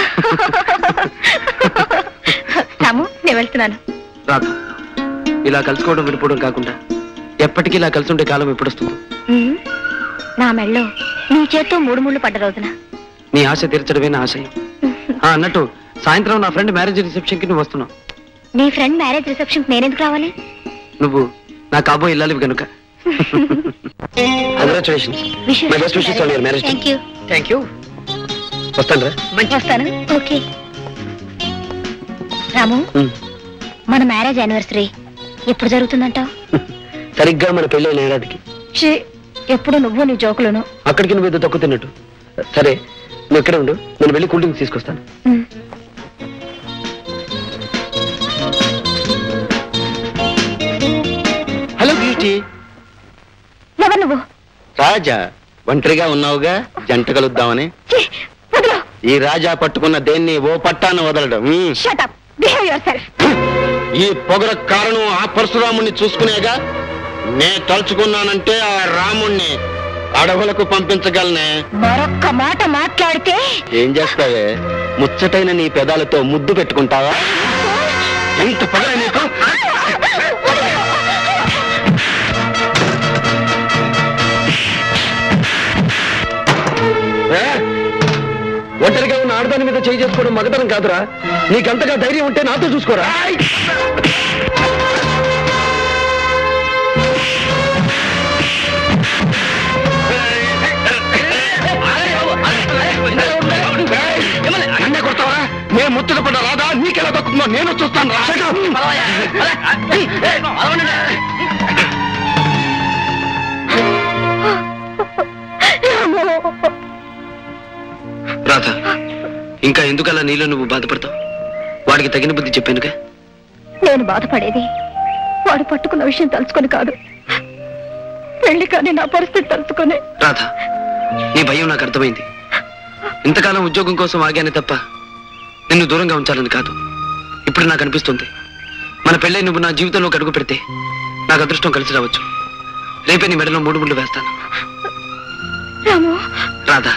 రాము నేను వెళ్తున్నాను రాధ ఇలా కలుసుకోవడం విడిపోవడం కాకుండా ఎప్పటికీ ఇలా కలిసి ఉండే కాలం ఎప్పుడు వస్తుంది ఉమ్, నా మెళ్ళో నీ చేత్తో మూడు ముళ్ళు పడ్డ రోజున నీ ఆశ తీర్చడమే నా ఆశయం ఆ, అన్నట్టు సాయంత్రం నా ఫ్రెండ్ మ్యారేజ్ రిసెప్షన్ కి నువ్వు వస్తున్నావు నీ ఫ్రెండ్ మ్యారేజ్ రిసెప్షన్ నేనెందుకు రావాలి నువ్వు నా కాబోయే ఇల్లాలివి కనుక congratulations my best wishes on your marriage thank you thank you వస్తాను రా వస్తాను ఓకే రాము మన మ్యారేజ్ యానివర్సరీ ఎప్పుడు జరుగుతుందంటావు సరిగ్గా మన పెళ్ళైన ఏడాదికి ఛీ, ఎప్పుడు నువ్వు నీ జోకులను అక్కడికి నువ్వు ఏదో తక్కువ తిన్నట్టు సరే నువ్వు ఇక్కడే ఉండు నేను వెళ్ళి కూల్ డ్రింక్స్ తీసుకొస్తాను ఉమ్. హలో బ్యూటీ ఎవరు నువ్వు రాజా ఒంటరిగా ఉన్నావుగా జంట కలుద్దామని ఛీ, వదిలు ఈ రాజా పట్టుకున్న దేన్ని ఓ పట్టాన వదలడం hmm. Shut up behave yourself ఈ పొగర కారణం ఆ పరశురాముణ్ణి చూసుకునేగా నే తలుచుకున్నానంటే ఆ రాముణ్ణి అడవులకు పంపించగలనే మరొక్క మాట మాట్లాడితే ఏం చేస్తావే ముచ్చటైన నీ పెదాలతో ముద్దు పెట్టుకుంటావా ఎంత పొగర నీకు ఏ? ఒంటరిగా ఉన్న ఆడదాని మీద చేయి చేసుకోవడం మగతనం కాదురా నీకంతగా ధైర్యం ఉంటే నాతో చూసుకోరా నన్నే కొడతావా నేను ముచ్చట పడ్డ రాదా నీకెలా దక్కుతుందో నేను చూస్తాను రా రాధ ఇంకా ఎందుకలా నీలో నువ్వు బాధపడతావు వాడికి తగిన బుద్ధి చెప్పానుగా నేను బాధపడేది వాడు పట్టుకున్న విషయం తలుచుకొని కాదు పెళ్లి కానీ నా పరిస్థితి తలుచుకొని రాధ నీ భయం నాకు అర్థమైంది ఇంతకాలం ఉద్యోగం కోసం ఆగానే తప్ప నిన్ను దూరంగా ఉంచాలని కాదు ఇప్పుడు నాకు అనిపిస్తుంది మన పెళ్ళై నువ్వు నా జీవితంలో అడుగు పెడితే నాకు అదృష్టం కలిసి రావచ్చు రేపే నీ మెడలో మూడు ముళ్ళు వేస్తాను రాము రాధా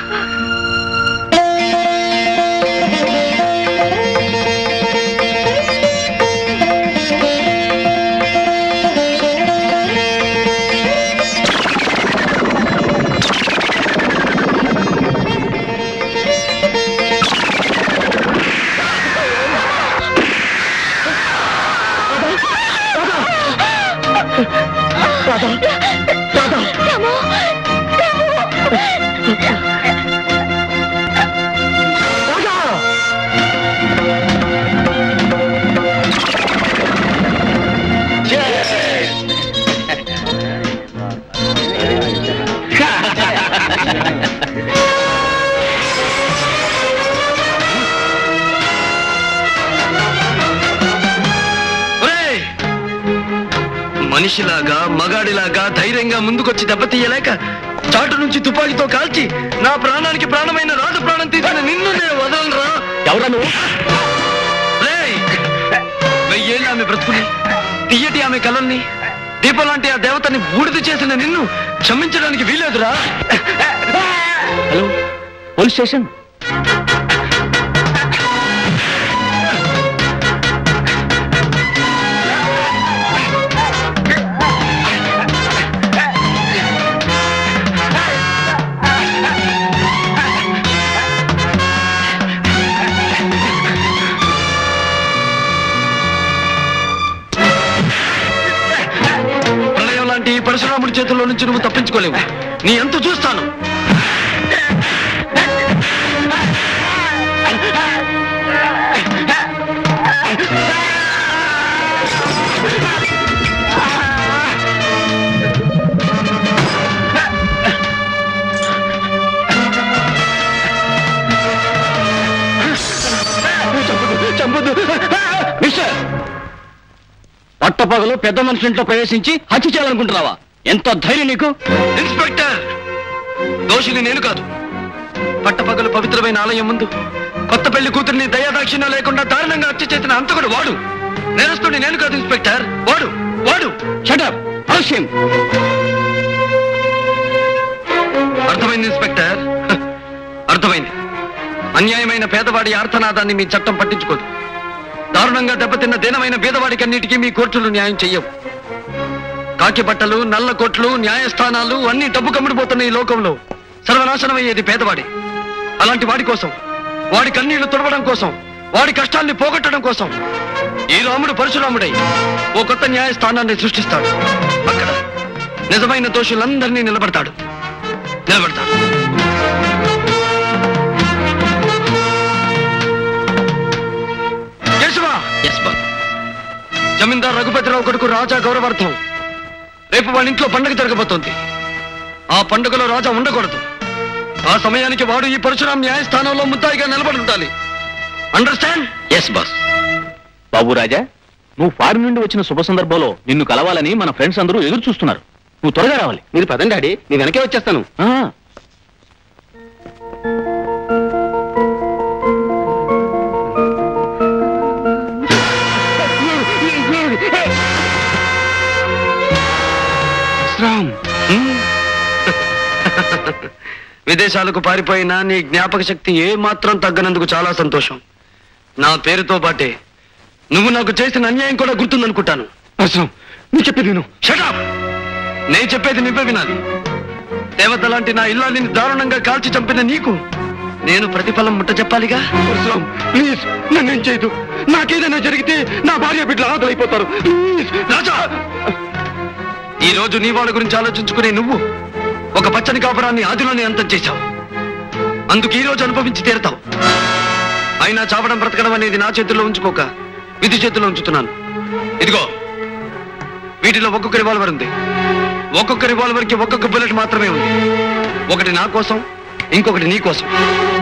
ఒరేయ్! మనిషిలాగా మగాడిలాగా ధైర్యంగా ముందుకొచ్చి దెబ్బతీయలేక చాటు నుంచి తుపాకీతో కాల్చి నా ప్రాణానికి ప్రాణమైన రాజు ప్రాణం తీసిన నిన్ను నేను వదలరా ఎవరా నువ్వు రేయ్! వెయ్యేళ్ళు ఆమె బ్రతుకుని తీయటి ఆమె కలల్ని దీపం లాంటి ఆ దేవతని బూడిద చేసిన నిన్ను క్షమించడానికి వీలేదురా హలో పోలీస్ స్టేషన్ ప్రళయం లాంటి ఈ పరశురాముడి చేతుల్లో నుంచి నువ్వు తప్పించుకోలేవు నీ ఎంత చూస్తాను చంపదు మిస్టర్ పట్టపగలు పెద్ద మనిషి ఇంట్లో ప్రవేశించి హత్య చేయాలనుకుంటున్నావా ఎంత ధైర్యం నీకు ఇన్స్పెక్టర్ దోషిని నేను కాదు పట్టపగలు పవిత్రమైన ఆలయం ముందు కొత్త పెళ్లి కూతురిని దయాదాక్షిణ్యం లేకుండా దారుణంగా హత్య చేసిన అంతకుడు వాడు నేరస్తుడిని నేను కాదు ఇన్స్పెక్టర్ వాడు వాడు షటప్ అవశ్యం అర్థమైంది ఇన్స్పెక్టర్ హ, అర్థమైంది అన్యాయమైన పేదవాడి ఆర్తనాదాన్ని మీ చట్టం పట్టించుకోదు దారుణంగా దెబ్బతిన్న దీనమైన బీదవాడికి అన్నిటికీ మీ కోర్టులు న్యాయం చెయ్యవు కాకి బట్టలు నల్ల కోట్లు న్యాయస్థానాలు అన్ని డబ్బు కమ్ముడిపోతున్న ఈ లోకంలో సర్వనాశనం అయ్యేది పేదవాడి అలాంటి వాడి కోసం వాడి కన్నీళ్లు తుడవడం కోసం వాడి కష్టాల్ని పోగొట్టడం కోసం ఈ రాముడు పరశురాముడై ఓ కొత్త న్యాయస్థానాన్ని సృష్టిస్తాడు అక్కడ నిజమైన దోషులందరినీ నిలబడతాడు నిలబడతాడు కేశవ ఎస్ బాస్ జమీందార్ రఘుపతిరావు కొడుకు రాజా గౌరవార్థం రేపు వాళ్ళ ఇంట్లో పండుగ జరగబోతోంది ఆ పండుగలో రాజా ఉండకూడదు ఆ సమయానికి వాడు ఈ పరశురాం న్యాయస్థానంలో ముద్దాయిగా నిలబడి ఉండాలి అండర్స్టాండ్ ఎస్ బాస్ బాబు రాజా నువ్వు ఫారిన్ నుండి వచ్చిన శుభ సందర్భంలో నిన్ను కలవాలని మన ఫ్రెండ్స్ అందరూ ఎదురు చూస్తున్నారు నువ్వు త్వరగా రావాలి మీరు పదండి డాడీ మీ వెనకే వచ్చేస్తాను ఆ, రామ్ హ్మ్? విదేశాలకు పారిపోయినా నీ జ్ఞాపక శక్తి ఏ మాత్రం తగ్గనందుకు చాలా సంతోషం నా పేరుతో పాటే నువ్వు నాకు చేసిన అన్యాయం కూడా గుర్తుందనుకుంటాను పరశురామ్ నువ్వు చెప్పేది నేను షటప్ నేను చెప్పేది నువ్వే వినాలి దేవత లాంటి నా ఇల్లాలిని దారుణంగా కాల్చి చంపిన నీకు నేను ప్రతిఫలం ముట్ట చెప్పాలిగా పరశురామ్ ప్లీజ్ నన్నేం చేయదు నాకేదైనా జరిగితే నా భార్య బిడ్డలు ఆదరైపోతారు ప్లీజ్ రాజా ఈ రోజు నీ వాళ్ళ గురించి ఆలోచించుకునే నువ్వు ఒక పచ్చని కాపురాన్ని ఆదిలోనే అంతం చేశావు అందుకు ఈ రోజు అనుభవించి తీరతావు అయినా చావడం బ్రతకడం అనేది నా చేతుల్లో ఉంచుకోక విధి చేతుల్లో ఉంచుతున్నాను ఇదిగో వీటిలో ఒక్కొక్క రివాల్వర్ ఉంది ఒక్కొక్క రివాల్వర్ కి ఒక్కొక్క బుల్లెట్ మాత్రమే ఉంది ఒకటి నా కోసం ఇంకొకటి నీ కోసం